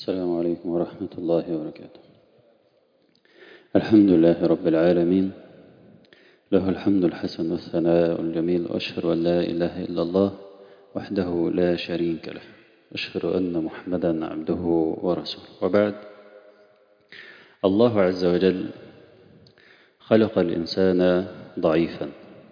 السلام عليكم ورحمة الله وبركاته الحمد لله رب العالمين له الحمد الحسن والثناء الجميل وأشهد أن لا إله إلا الله وحده لا شريك له أشهد أن محمدا عبده ورسوله وبعد الله عز وجل خلق الإنسان ضعيفا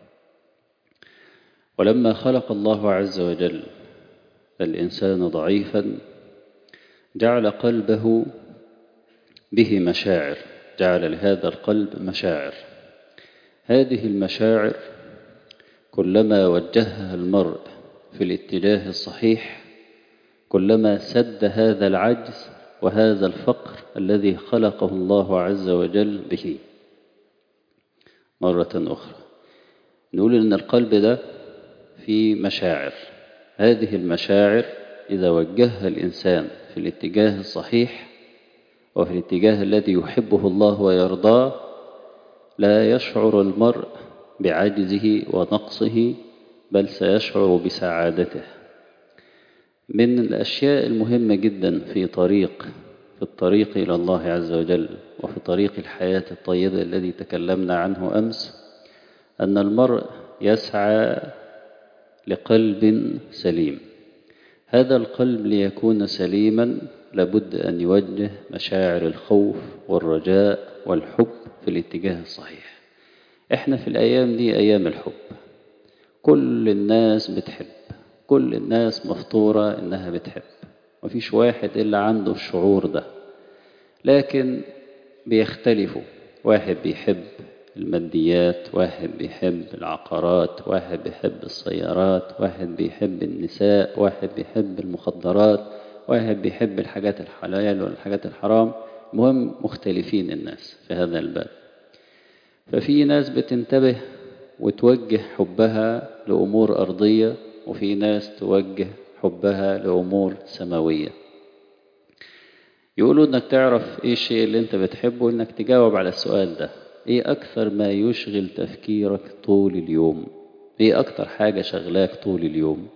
ولما خلق الله عز وجل الإنسان ضعيفا جعل قلبه به مشاعر جعل لهذا القلب مشاعر هذه المشاعر كلما وجهها المرء في الاتجاه الصحيح كلما سد هذا العجز وهذا الفقر الذي خلقه الله عز وجل به مرة أخرى نقول إن القلب ده فيه مشاعر هذه المشاعر إذا وجهها الإنسان في الاتجاه الصحيح وفي الاتجاه الذي يحبه الله ويرضاه لا يشعر المرء بعجزه ونقصه بل سيشعر بسعادته من الأشياء المهمة جدا في طريق في الطريق إلى الله عز وجل وفي طريق الحياة الطيبة الذي تكلمنا عنه أمس أن المرء يسعى لقلب سليم هذا القلب ليكون سليما لابد أن يوجه مشاعر الخوف والرجاء والحب في الاتجاه الصحيح احنا في الأيام دي أيام الحب كل الناس بتحب كل الناس مفطورة إنها بتحب مفيش واحد إلا عنده الشعور ده لكن بيختلفوا واحد بيحب الماديات واحد بيحب العقارات واحد بيحب السيارات واحد بيحب النساء واحد بيحب المخدرات واحد بيحب الحاجات الحلال والحاجات الحرام المهم مختلفين الناس في هذا الباب ففي ناس بتنتبه وتوجه حبها لأمور أرضية وفي ناس توجه حبها لأمور سماوية يقولوا انك تعرف ايه الشيء اللي انت بتحبه انك تجاوب على السؤال ده ايه اكثر ما يشغل تفكيرك طول اليوم ايه اكثر حاجة شغلاك طول اليوم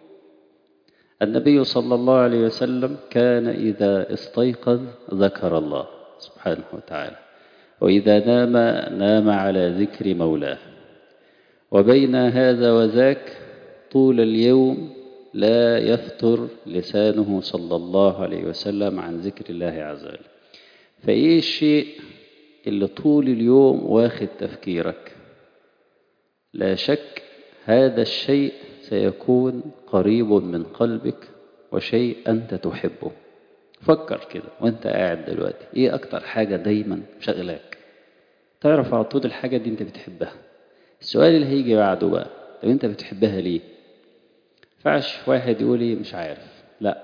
النبي صلى الله عليه وسلم كان اذا استيقظ ذكر الله سبحانه وتعالى واذا نام نام على ذكر مولاه وبين هذا وذاك طول اليوم لا يفتر لسانه صلى الله عليه وسلم عن ذكر الله عز وجل فايه الشيء اللي طول اليوم واخد تفكيرك لا شك هذا الشيء سيكون قريب من قلبك وشيء أنت تحبه فكر كده وانت قاعد دلوقتي ايه اكتر حاجة دايما شغلاك تعرف على طول الحاجة دي انت بتحبها السؤال اللي هيجي بعده بقى طب انت بتحبها ليه فعش واحد يقول ايه مش عارف لا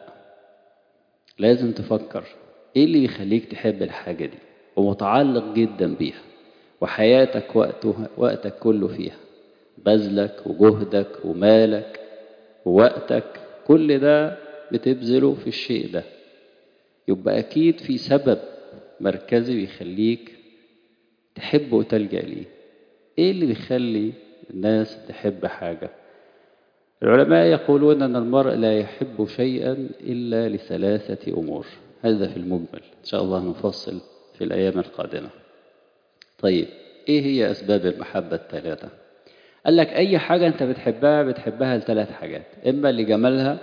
لازم تفكر ايه اللي يخليك تحب الحاجة دي ومتعلق جدا بيها وحياتك وقته وقتك كله فيها بذلك وجهدك ومالك ووقتك كل ده بتبذله في الشيء ده يبقى أكيد في سبب مركزي بيخليك تحب وتلجأ ليه إيه اللي بيخلي الناس تحب حاجة العلماء يقولون أن المرء لا يحب شيئا إلا لثلاثة أمور هذا في المجمل إن شاء الله نفصل في الأيام القادمة طيب إيه هي أسباب المحبة الثلاثة قال لك أي حاجة أنت بتحبها بتحبها لثلاث حاجات إما لجمالها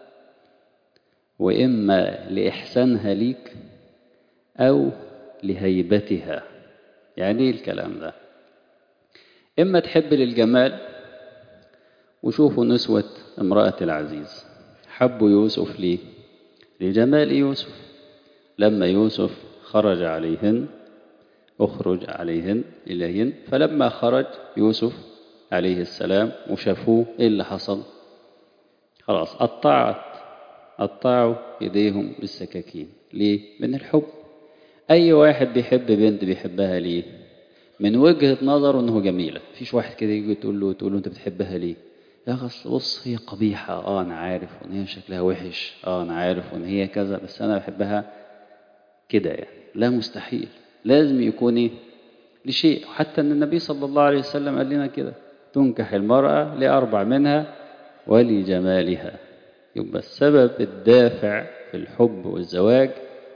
وإما لإحسانها ليك أو لهيبتها يعني إيه الكلام ده إما تحب للجمال وشوفوا نسوة امرأة العزيز حبوا يوسف ليه لجمال يوسف لما يوسف خرج عليهن اخرج عليهن إليهن فلما خرج يوسف عليه السلام وشافوه ايه اللي حصل خلاص قطعت قطعوا ايديهم بالسكاكين ليه من الحب اي واحد بيحب بنت بيحبها ليه من وجهة نظره انه جميلة مفيش واحد كده يجي تقول له تقول له انت بتحبها ليه يا خلاص بص هي قبيحة اه انا عارف وان هي شكلها وحش اه انا عارف وان هي كذا بس انا بحبها كده يعني لا مستحيل لازم يكون ايه لشيء حتى ان النبي صلى الله عليه وسلم قال لنا كده تنكح المرأة لأربع منها ولجمالها يبقى السبب الدافع في الحب والزواج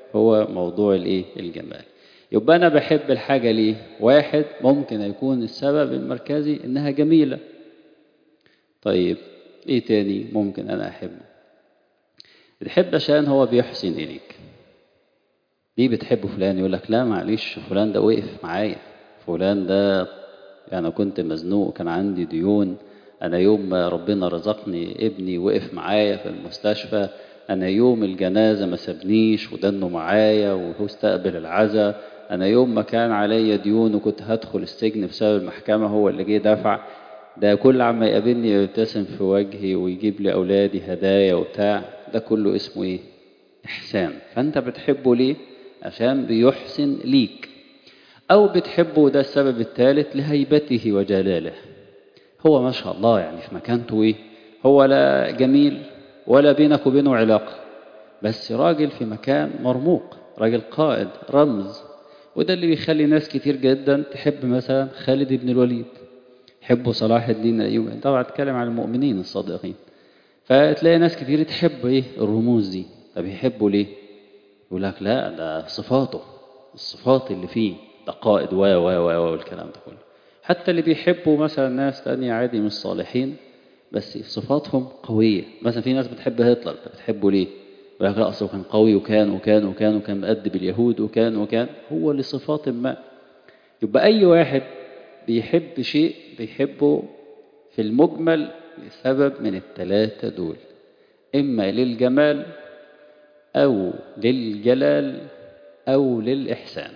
هو موضوع الايه الجمال يبقى انا بحب الحاجه ليه واحد ممكن يكون السبب المركزي انها جميله طيب ايه تاني ممكن انا احبه بتحب عشان هو بيحسن اليك ليه بتحب فلان يقول لك لا معلش فلان ده وقف معايا فلان ده انا يعني كنت مزنوق كان عندي ديون انا يوم ما ربنا رزقني ابني وقف معايا في المستشفى انا يوم الجنازه ما سابنيش ودنه معايا وهو استقبل العزاء انا يوم ما كان عليا ديون وكنت هدخل السجن بسبب المحكمه هو اللي جه دفع ده كل عما يقابلني يبتسم في وجهي ويجيب لي اولادي هدايا وبتاع ده كله اسمه ايه احسان فانت بتحبه ليه عشان بيحسن ليك او بتحبه ده السبب الثالث لهيبته وجلاله هو ما شاء الله يعني في مكانته ايه هو لا جميل ولا بينك وبينه علاقه بس راجل في مكان مرموق راجل قائد رمز وده اللي بيخلي ناس كتير جدا تحب مثلا خالد بن الوليد يحبوا صلاح الدين الايوبي طبعا اتكلم عن المؤمنين الصادقين فتلاقي ناس كتير تحب ايه الرموز دي طب يحبوا ليه يقول لك لا ده صفاته الصفات اللي فيه ده قائد و و و والكلام ده كله حتى اللي بيحبوا مثلا ناس تانية عادي مش صالحين بس صفاتهم قوية مثلا في ناس بتحب هتلر بتحبه ليه يقول لك لا اصله كان قوي وكان وكان وكان وكان مؤدب اليهود وكان وكان هو لصفات ما يبقى أي واحد بيحب شيء بيحبه في المجمل لسبب من الثلاثة دول إما للجمال أو للجلال أو للإحسان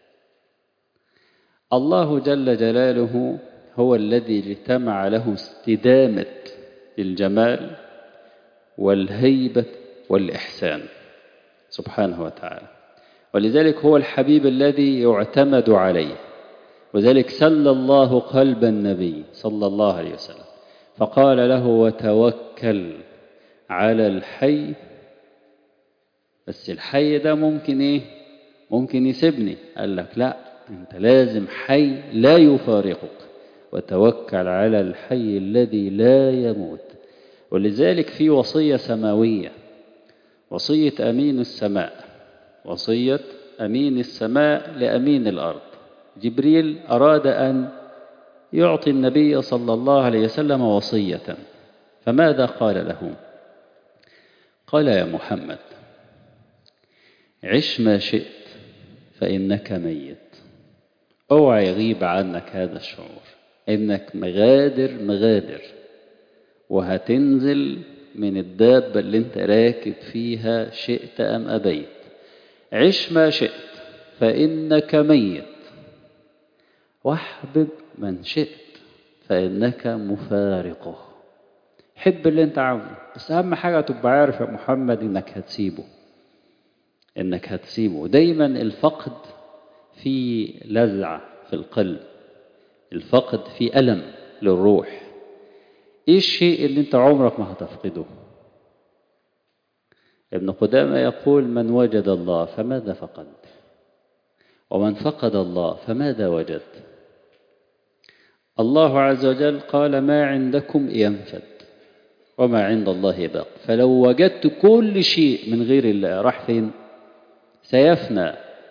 الله جل جلاله هو الذي اجتمع له استدامة الجمال والهيبة والإحسان سبحانه وتعالى ولذلك هو الحبيب الذي يعتمد عليه وذلك سل الله قلب النبي صلى الله عليه وسلم فقال له وتوكل على الحي بس الحي ده ممكن ايه ممكن يسيبني قال لك لا انت لازم حي لا يفارقك وتوكل على الحي الذي لا يموت ولذلك في وصية سماوية وصية أمين السماء وصية أمين السماء لأمين الأرض جبريل أراد أن يعطي النبي صلى الله عليه وسلم وصية فماذا قال له قال يا محمد عش ما شئت فإنك ميت اوعى يغيب عنك هذا الشعور إنك مغادر مغادر وهتنزل من الدابة اللي انت راكب فيها شئت أم أبيت عش ما شئت فإنك ميت واحبب من شئت فإنك مفارقه حب اللي انت عاوزه بس أهم حاجة تبقى عارف يا محمد إنك هتسيبه إنك هتسيبه دايما الفقد في لذعة في القلب الفقد في ألم للروح ايه الشيء اللي انت عمرك ما هتفقده ابن قدامة يقول من وجد الله فماذا فقد ومن فقد الله فماذا وجد الله عز وجل قال ما عندكم ينفد وما عند الله باق فلو وجدت كل شيء من غير الله راح فين سيفنى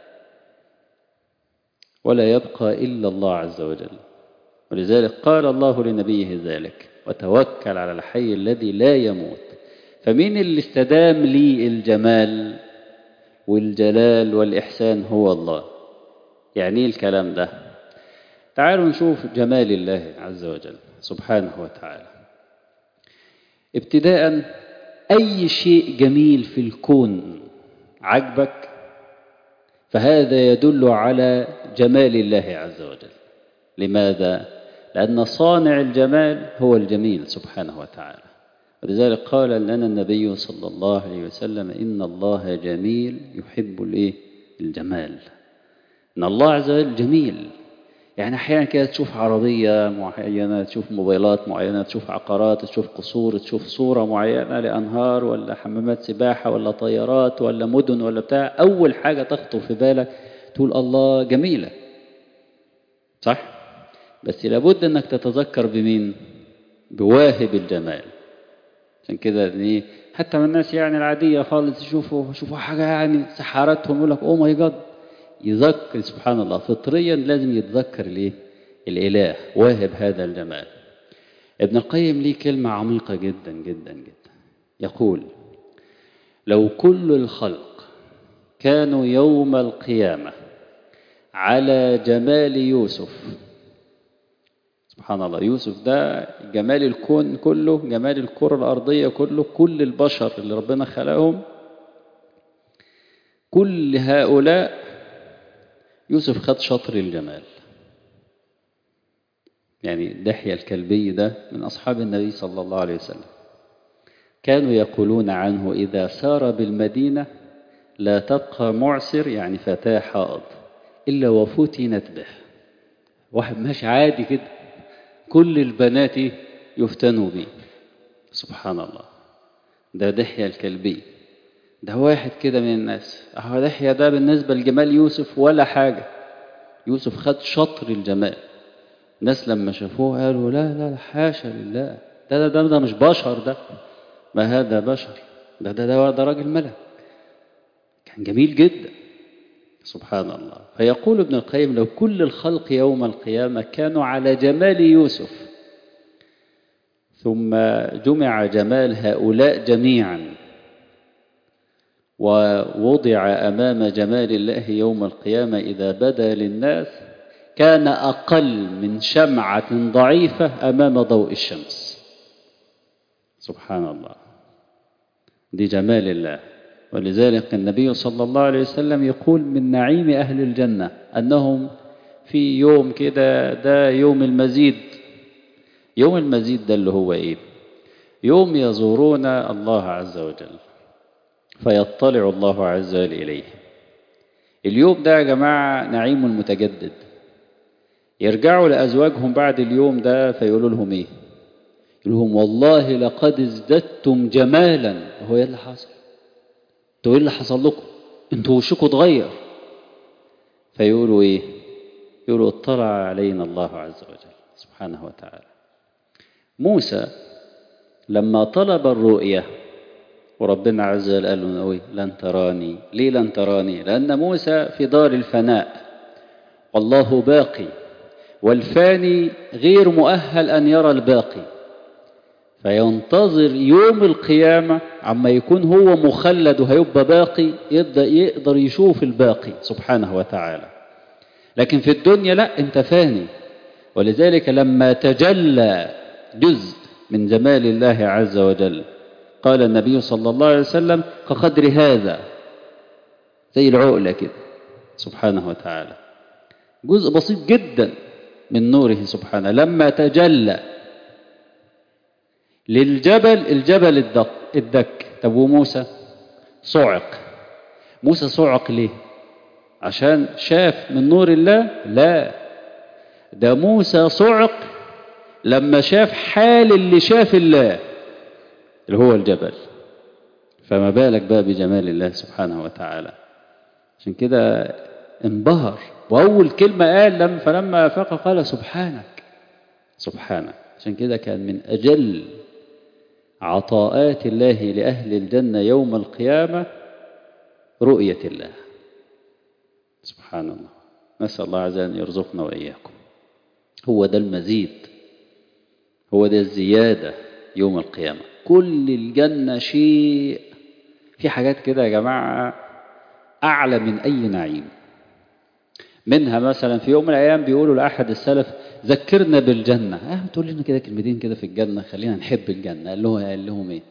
ولا يبقى إلا الله عز وجل ولذلك قال الله لنبيه ذلك وتوكل على الحي الذي لا يموت فمين اللي استدام لي الجمال والجلال والإحسان هو الله يعني ايه الكلام ده تعالوا نشوف جمال الله عز وجل سبحانه وتعالى ابتداء أي شيء جميل في الكون عجبك فهذا يدل على جمال الله عز وجل لماذا؟ لأن صانع الجمال هو الجميل سبحانه وتعالى ولذلك قال لنا النبي صلى الله عليه وسلم إن الله جميل يحب الإيه؟ الجمال إن الله عز وجل جميل يعني أحيانا كده تشوف عربية معينة تشوف موبايلات معينة تشوف عقارات تشوف قصور تشوف صورة معينة لأنهار ولا حمامات سباحة ولا طيارات ولا مدن ولا بتاع أول حاجة تخطر في بالك تقول الله جميلة صح؟ بس لابد أنك تتذكر بمين؟ بواهب الجمال عشان كده ايه حتى من الناس يعني العادية خالص يشوفوا يشوفوا حاجة يعني سحرتهم يقول لك اوه ماي جاد يذكر سبحان الله فطريا لازم يتذكر الايه الاله واهب هذا الجمال ابن القيم ليه كلمة عميقة جدا جدا جدا يقول لو كل الخلق كانوا يوم القيامة على جمال يوسف سبحان الله يوسف ده جمال الكون كله جمال الكرة الأرضية كله كل البشر اللي ربنا خلقهم كل هؤلاء يوسف خد شطر الجمال يعني دحية الكلبي ده من أصحاب النبي صلى الله عليه وسلم كانوا يقولون عنه إذا سار بالمدينة لا تبقى معسر يعني فتاة حائض إلا وفتنت به واحد ماشي عادي كده كل البنات يفتنوا به سبحان الله ده دحية الكلبي ده واحد كده من الناس أهو دحية ده بالنسبة لجمال يوسف ولا حاجة يوسف خد شطر الجمال الناس لما شافوه قالوا لا لا لا حاشا لله ده ده, ده ده مش بشر ده ما هذا بشر ده ده ده, ده راجل ملك كان جميل جدا سبحان الله فيقول ابن القيم لو كل الخلق يوم القيامة كانوا على جمال يوسف ثم جمع جمال هؤلاء جميعا ووضع أمام جمال الله يوم القيامة إذا بدا للناس كان أقل من شمعة ضعيفة أمام ضوء الشمس سبحان الله دي جمال الله ولذلك النبي صلى الله عليه وسلم يقول من نعيم أهل الجنة أنهم في يوم كده ده يوم المزيد يوم المزيد ده اللي هو إيه يوم يزورون الله عز وجل فيطلع الله عز وجل إليه اليوم ده يا جماعة نعيم المتجدد يرجعوا لأزواجهم بعد اليوم ده فيقولوا لهم إيه يقول لهم والله لقد ازددتم جمالا هو ايه اللي حصل انتوا ايه اللي حصل لكم انتوا وشكم اتغير فيقولوا ايه يقولوا اطلع علينا الله عز وجل سبحانه وتعالى موسى لما طلب الرؤية وربنا عز وجل قال له ايه لن تراني ليه لن تراني لأن موسى في دار الفناء والله باقي والفاني غير مؤهل أن يرى الباقي فينتظر يوم القيامة عما يكون هو مخلد وهيبقى باقي يقدر, يقدر يشوف الباقي سبحانه وتعالى لكن في الدنيا لا انت فاني ولذلك لما تجلى جزء من جمال الله عز وجل قال النبي صلى الله عليه وسلم كقدر هذا زي العقلة كده سبحانه وتعالى جزء بسيط جدا من نوره سبحانه لما تجلى للجبل الجبل الدق الدك طب وموسى صعق موسى صعق ليه عشان شاف من نور الله لا ده موسى صعق لما شاف حال اللي شاف الله اللي هو الجبل فما بالك بقى بجمال الله سبحانه وتعالى عشان كده انبهر وأول كلمة قال لما فلما أفاق قال سبحانك سبحانك عشان كده كان من أجل عطاءات الله لأهل الجنة يوم القيامة رؤية الله سبحان الله نسأل الله عز وجل أن يرزقنا وإياكم هو ده المزيد هو ده الزيادة يوم القيامة كل الجنة شيء في حاجات كده يا جماعة أعلى من أي نعيم منها مثلا في يوم من الأيام بيقولوا لأحد السلف ذكرنا بالجنة اه تقول لنا كده كلمتين كده في الجنة خلينا نحب الجنة قال له قال لهم ايه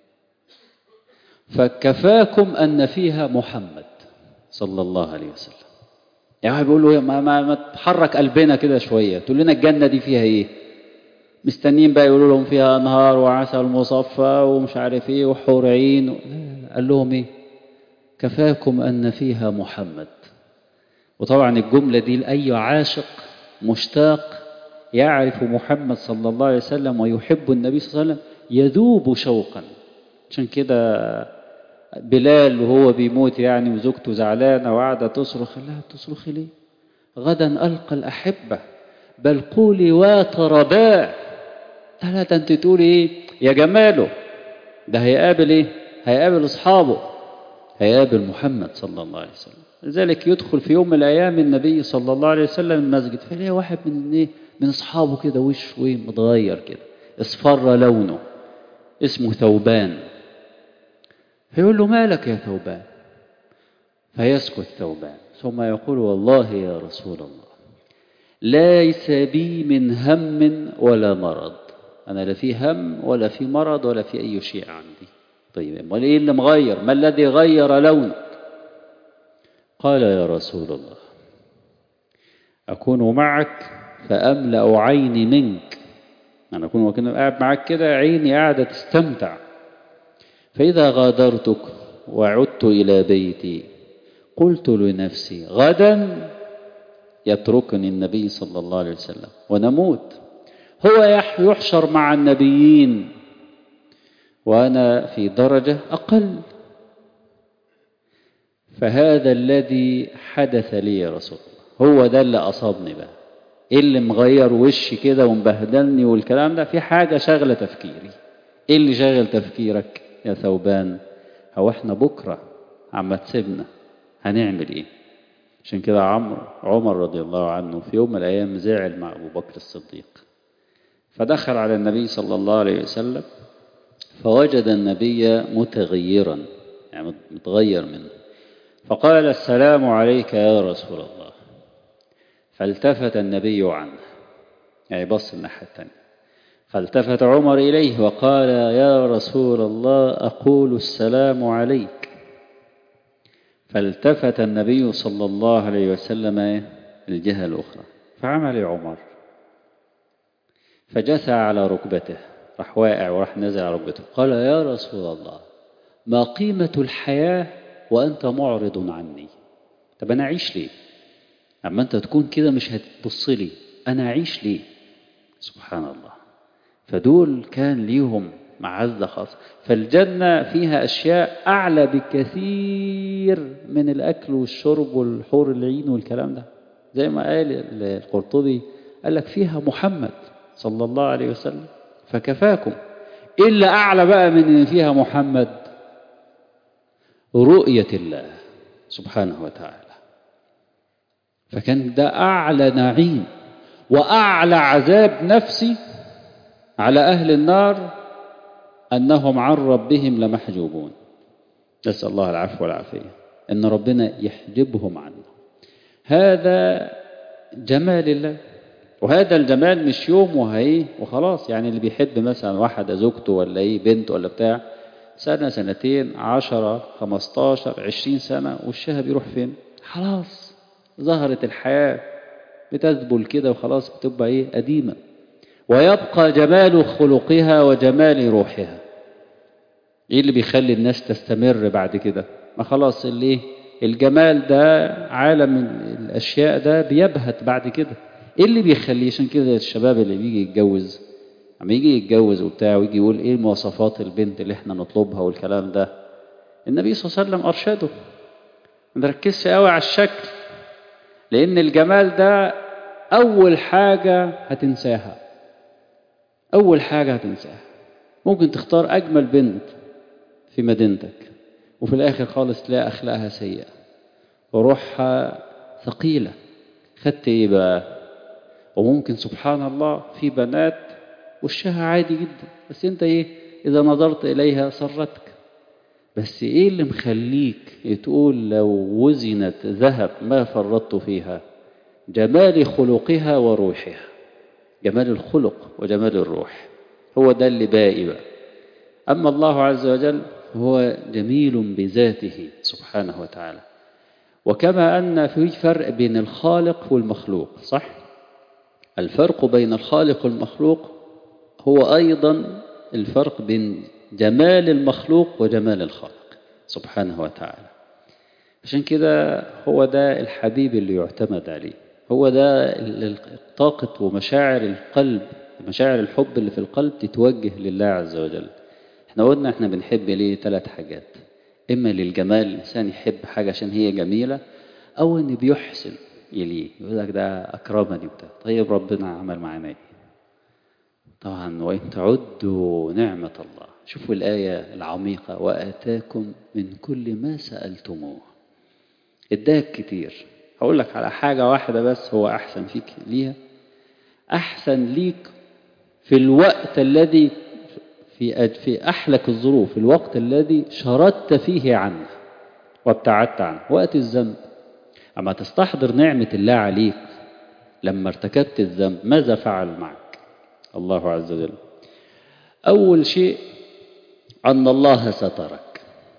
فكفاكم أن فيها محمد صلى الله عليه وسلم يعني واحد بيقول له ما, ما, ما تحرك قلبنا كده شوية تقول لنا الجنة دي فيها ايه مستنيين بقى يقولوا لهم فيها انهار وعسل مصفى ومش عارف ايه وحور عين و... قال لهم ايه كفاكم أن فيها محمد وطبعا الجملة دي لأي عاشق مشتاق يعرف محمد صلى الله عليه وسلم ويحب النبي صلى الله عليه وسلم يذوب شوقا عشان كده بلال وهو بيموت يعني وزوجته زعلانة وقاعدة تصرخ لا تصرخي ليه غدا ألقى الأحبة بل قولي واترباه لا لا ده انت تقولي ايه يا جماله ده هيقابل ايه هيقابل اصحابه هيقابل محمد صلى الله عليه وسلم لذلك يدخل في يوم من الايام النبي صلى الله عليه وسلم المسجد فيلاقي واحد من ايه من اصحابه كده وشه ايه متغير كده اصفر لونه اسمه ثوبان فيقول له مالك يا ثوبان فيسكت ثوبان ثم يقول والله يا رسول الله ليس بي من هم ولا مرض أنا لا في هم ولا في مرض ولا في أي شيء عندي طيب امال إيه اللي مغير ما الذي غير لونك قال يا رسول الله أكون معك فأملأ عيني منك أنا أكون وكنا قاعد معك كده عيني قاعدة تستمتع فإذا غادرتك وعدت إلى بيتي قلت لنفسي غدا يتركني النبي صلى الله عليه وسلم ونموت هو يحشر مع النبيين وأنا في درجة أقل فهذا الذي حدث لي يا رسول الله هو ده اللي أصابني بقى إيه اللي مغير وشي كده ومبهدلني والكلام ده في حاجة شغلة تفكيري إيه اللي شغل تفكيرك يا ثوبان هو إحنا بكرة عم تسيبنا هنعمل إيه عشان كده عمرو عمر رضي الله عنه في يوم من الأيام زعل مع أبو بكر الصديق فدخل على النبي صلى الله عليه وسلم فوجد النبي متغيرا يعني متغير منه فقال السلام عليك يا رسول الله فالتفت النبي عنه يعني بص الناحية الثانية فالتفت عمر إليه وقال يا رسول الله أقول السلام عليك فالتفت النبي صلى الله عليه وسلم الجهة الأخرى فعمل عمر فجثى على ركبته راح واقع وراح نزل على ركبته قال يا رسول الله ما قيمة الحياة وأنت معرض عني طب أنا أعيش ليه أما أنت تكون كده مش هتبص لي أنا أعيش ليه سبحان الله فدول كان ليهم معزة خاصة فالجنة فيها أشياء أعلى بكثير من الأكل والشرب والحور العين والكلام ده زي ما قال القرطبي قال لك فيها محمد صلى الله عليه وسلم فكفاكم إلا أعلى بقى من إن فيها محمد رؤية الله سبحانه وتعالى فكان ده أعلى نعيم وأعلى عذاب نفسي على أهل النار أنهم عن ربهم لمحجوبون نسأل الله العفو والعافية أن ربنا يحجبهم عنه هذا جمال الله وهذا الجمال مش يوم وهي وخلاص يعني اللي بيحب مثلا واحدة زوجته ولا ايه بنت ولا بتاع سنة سنتين عشرة خمستاشر عشرين سنة وشها بيروح فين خلاص ظهرت الحياة بتذبل كده وخلاص بتبقى ايه قديمة ويبقى جمال خلقها وجمال روحها ايه اللي بيخلي الناس تستمر بعد كده ما خلاص اللي الجمال ده عالم الاشياء ده بيبهت بعد كده ايه اللي بيخليه عشان كده الشباب اللي بيجي يتجوز اما يجي يتجوز وبتاع ويجي يقول ايه مواصفات البنت اللي احنا نطلبها والكلام ده النبي صلى الله عليه وسلم ارشده ما نركزش قوي على الشكل لان الجمال ده اول حاجه هتنساها اول حاجه هتنساها ممكن تختار اجمل بنت في مدينتك وفي الاخر خالص تلاقي اخلاقها سيئه وروحها ثقيله خدت ايه بقى وممكن سبحان الله في بنات وشها عادي جدا بس انت ايه اذا نظرت اليها سرتك بس ايه اللي مخليك تقول لو وزنت ذهب ما فرطت فيها جمال خلقها وروحها جمال الخلق وجمال الروح هو ده اللي باقي بقى اما الله عز وجل هو جميل بذاته سبحانه وتعالى وكما ان في فرق بين الخالق والمخلوق صح الفرق بين الخالق والمخلوق هو أيضا الفرق بين جمال المخلوق وجمال الخالق سبحانه وتعالى عشان كده هو ده الحبيب اللي يعتمد عليه هو ده طاقة ومشاعر القلب مشاعر الحب اللي في القلب تتوجه لله عز وجل احنا قلنا احنا بنحب ليه ثلاث حاجات اما للجمال الانسان يحب حاجة عشان هي جميلة او ان بيحسن يليه يقول لك ده أكرمني وبتاع طيب ربنا عمل معانا ايه طبعا وإن تعدوا نعمة الله شوفوا الآية العميقة وآتاكم من كل ما سألتموه اداك كتير هقول لك على حاجة واحدة بس هو أحسن فيك ليها أحسن ليك في الوقت الذي في في أحلك الظروف الوقت الذي شردت فيه عنه وابتعدت عنه وقت الذنب أما تستحضر نعمة الله عليك لما ارتكبت الذنب ماذا فعل معك الله عز وجل أول شيء أن الله سترك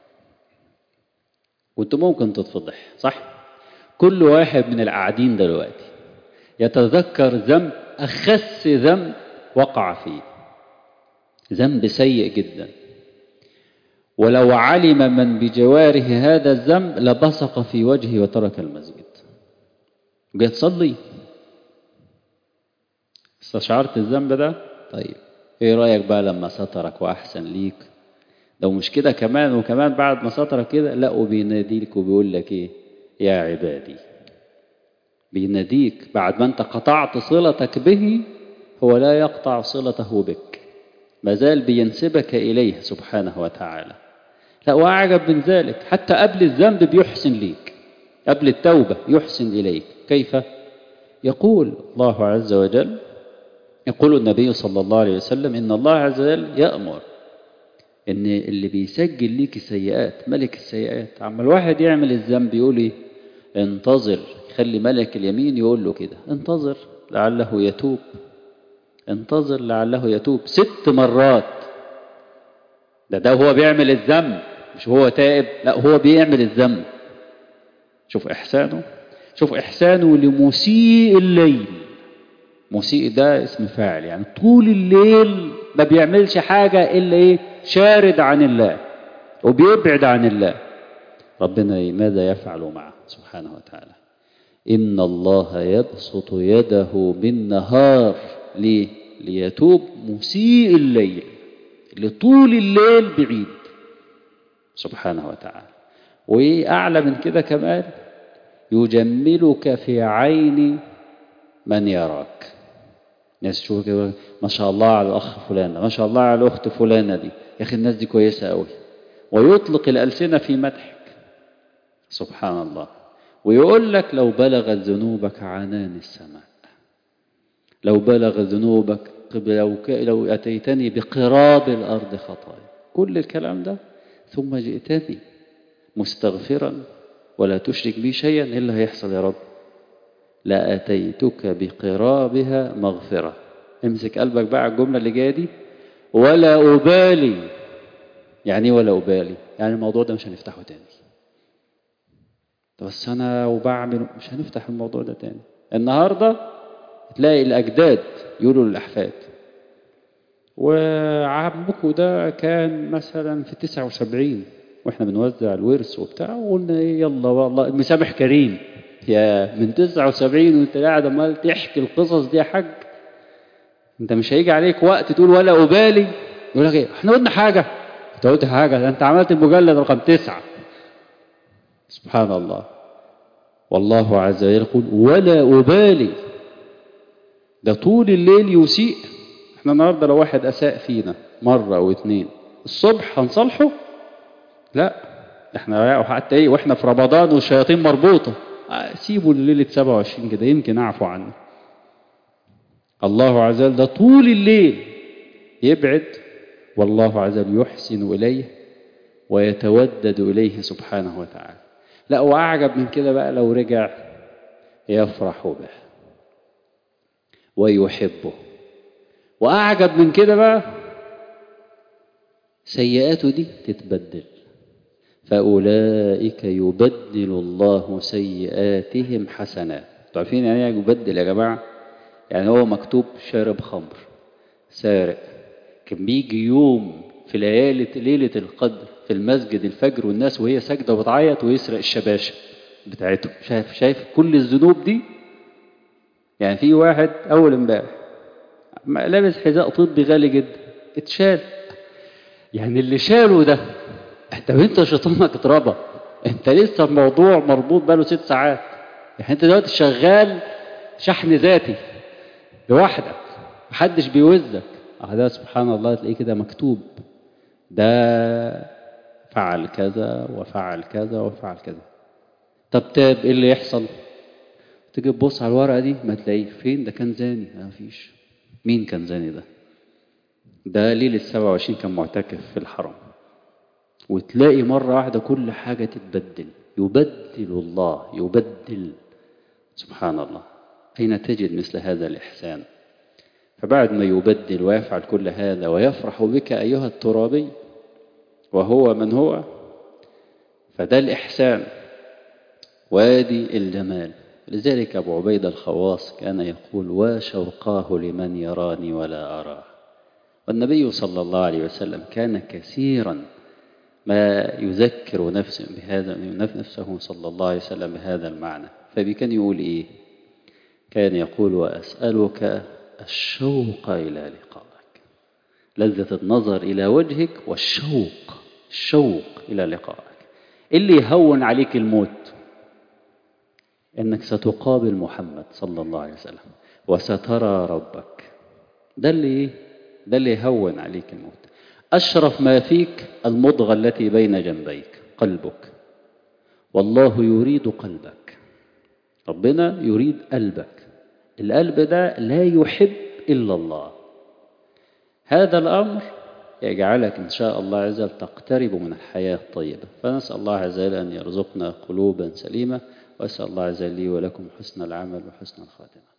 وانت ممكن تتفضح صح كل واحد من القاعدين دلوقتي يتذكر ذنب أخس ذنب وقع فيه ذنب سيء جدا ولو علم من بجواره هذا الذنب لبصق في وجهه وترك المسجد جاي تصلي استشعرت الذنب ده طيب ايه رايك بقى لما سترك واحسن ليك لو مش كده كمان وكمان بعد ما سترك كده لا وبيناديك وبيقول لك ايه يا عبادي بيناديك بعد ما انت قطعت صلتك به هو لا يقطع صلته بك ما زال بينسبك إليه سبحانه وتعالى لا وأعجب من ذلك حتى قبل الذنب بيحسن ليك قبل التوبة يحسن إليك كيف؟ يقول الله عز وجل يقول النبي صلى الله عليه وسلم إن الله عز وجل يأمر إن اللي بيسجل ليك السيئات ملك السيئات عما الواحد يعمل الذنب يقول إيه؟ انتظر خلي ملك اليمين يقول له كده انتظر لعله يتوب انتظر لعله يتوب ست مرات ده ده هو بيعمل الذنب مش هو تائب لا هو بيعمل الذنب شوف إحسانه شوف إحسانه لمسيء الليل مسيء ده اسم فاعل يعني طول الليل ما بيعملش حاجة إلا إيه شارد عن الله وبيبعد عن الله ربنا ماذا يفعل معه سبحانه وتعالى إن الله يبسط يده بالنهار ليه؟ ليتوب مسيء الليل اللي طول الليل بعيد سبحانه وتعالى وأعلى من كده كمان يجملك في عين من يراك ناس تشوف كده ما شاء الله على الأخ فلان ما شاء الله على الأخت فلانة دي يا أخي الناس دي كويسة قوي ويطلق الألسنة في مدحك سبحان الله ويقول لك لو بلغت ذنوبك عنان السماء لو بلغ ذنوبك لو, لو أتيتني بقراب الأرض خطايا كل الكلام ده ثم جئتني مستغفرا ولا تشرك بي شيئا إلا هيحصل يا رب لأتيتك بقرابها مغفرة امسك قلبك بقى على الجملة اللي جاية دي ولا أبالي يعني ولا أبالي يعني الموضوع ده مش هنفتحه تاني بس أنا وبعمل مش هنفتح الموضوع ده تاني النهاردة تلاقي الأجداد يقولوا للأحفاد وعمكم ده كان مثلا في 79 واحنا بنوزع الورث وبتاع وقلنا ايه يلا والله المسامح كريم يا من 79 وانت قاعد عمال تحكي القصص دي يا حاج انت مش هيجي عليك وقت تقول ولا ابالي يقول لك ايه احنا قلنا حاجه انت قلت حاجه ده انت عملت المجلد رقم تسعه سبحان الله والله عز وجل يقول ولا ابالي ده طول الليل يسيء احنا النهارده لو واحد اساء فينا مره او اتنين الصبح هنصالحه لا احنا حتى ايه واحنا في رمضان والشياطين مربوطه سيبوا ليله 27 كده يمكن اعفو عنه الله عز وجل ده طول الليل يبعد والله عز وجل يحسن اليه ويتودد اليه سبحانه وتعالى لا واعجب من كده بقى لو رجع يفرح به ويحبه واعجب من كده بقى سيئاته دي تتبدل فأولئك يبدل الله سيئاتهم حسنات عارفين يعني ايه يبدل يا جماعة يعني هو مكتوب شارب خمر سارق كان بيجي يوم في ليالة ليلة القدر في المسجد الفجر والناس وهي ساجدة وبتعيط ويسرق الشباشة بتاعتهم شايف شايف كل الذنوب دي يعني في واحد أول امبارح لابس حذاء طبي غالي جدا اتشال يعني اللي شاله ده انت انت شيطانك اتربى انت لسه الموضوع مربوط بقاله ست ساعات يعني انت دلوقتي شغال شحن ذاتي لوحدك محدش بيوزك اه ده سبحان الله تلاقيه كده مكتوب ده فعل كذا وفعل كذا وفعل كذا طب تاب ايه اللي يحصل تيجي تبص على الورقه دي ما تلاقيه فين ده كان زاني ما فيش مين كان زاني ده ده ليله 27 كان معتكف في الحرم وتلاقي مره واحده كل حاجه تتبدل يبدل الله يبدل سبحان الله أين تجد مثل هذا الإحسان فبعد ما يبدل ويفعل كل هذا ويفرح بك أيها الترابي وهو من هو فده الإحسان وادي الجمال لذلك أبو عبيد الخواص كان يقول وشوقاه لمن يراني ولا أراه والنبي صلى الله عليه وسلم كان كثيرا ما يذكر نفسه بهذا نفسه صلى الله عليه وسلم بهذا المعنى فبكان يقول إيه كان يقول وأسألك الشوق إلى لقائك لذة النظر إلى وجهك والشوق الشوق إلى لقائك اللي يهون عليك الموت إنك ستقابل محمد صلى الله عليه وسلم وسترى ربك ده اللي ده اللي يهون عليك الموت أشرف ما فيك المضغة التي بين جنبيك قلبك والله يريد قلبك ربنا يريد قلبك القلب ده لا يحب إلا الله هذا الأمر يجعلك إن شاء الله عز وجل تقترب من الحياة الطيبة فنسأل الله عز وجل أن يرزقنا قلوبا سليمة وأسأل الله عز وجل لي ولكم حسن العمل وحسن الخاتمة